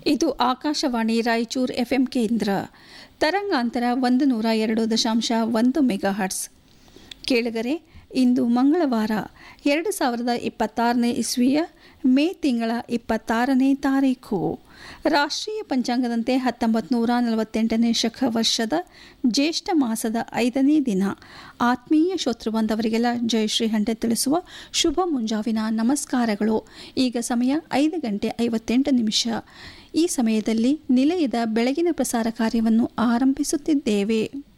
ಇದು ಆಕಾಶವಾಣಿ ರಾಯಚೂರು ಎಫ್ಎಂ ಕೇಂದ್ರ ತರಂಗಾಂತರ ಒಂದು ನೂರ ಎರಡು ದಶಾಂಶ ಒಂದು ಮೆಗಾ ಹರ್ಟ್ಸ್ ಕೇಳಿದರೆ ಇಂದು ಮಂಗಳವಾರ ಎರಡು ಸಾವಿರದ ಇಪ್ಪತ್ತಾರನೇ ಇಸ್ವಿಯ ಮೇ ತಿಂಗಳ ಇಪ್ಪತ್ತಾರನೇ ತಾರೀಖು ರಾಷ್ಟ್ರೀಯ ಪಂಚಾಂಗದಂತೆ ಹತ್ತೊಂಬತ್ತು ನೂರ ನಲವತ್ತೆಂಟನೇ ಶಕ ವರ್ಷದ ಜ್ಯೇಷ್ಠ ಮಾಸದ ಐದನೇ ದಿನ ಆತ್ಮೀಯ ಶ್ರೋತೃ ಬಂದವರಿಗೆಲ್ಲ ಜಯಶ್ರೀ ಹಂಡೆ ತಿಳಿಸುವ ಶುಭ ಮುಂಜಾವಿನ ನಮಸ್ಕಾರಗಳು ಈಗ ಸಮಯ ಐದು ಗಂಟೆ ಐವತ್ತೆಂಟು ನಿಮಿಷ ಈ ಸಮಯದಲ್ಲಿ ನಿಲಯದ ಬೆಳಗಿನ ಪ್ರಸಾರ ಕಾರ್ಯವನ್ನು ಆರಂಭಿಸುತ್ತಿದ್ದೇವೆ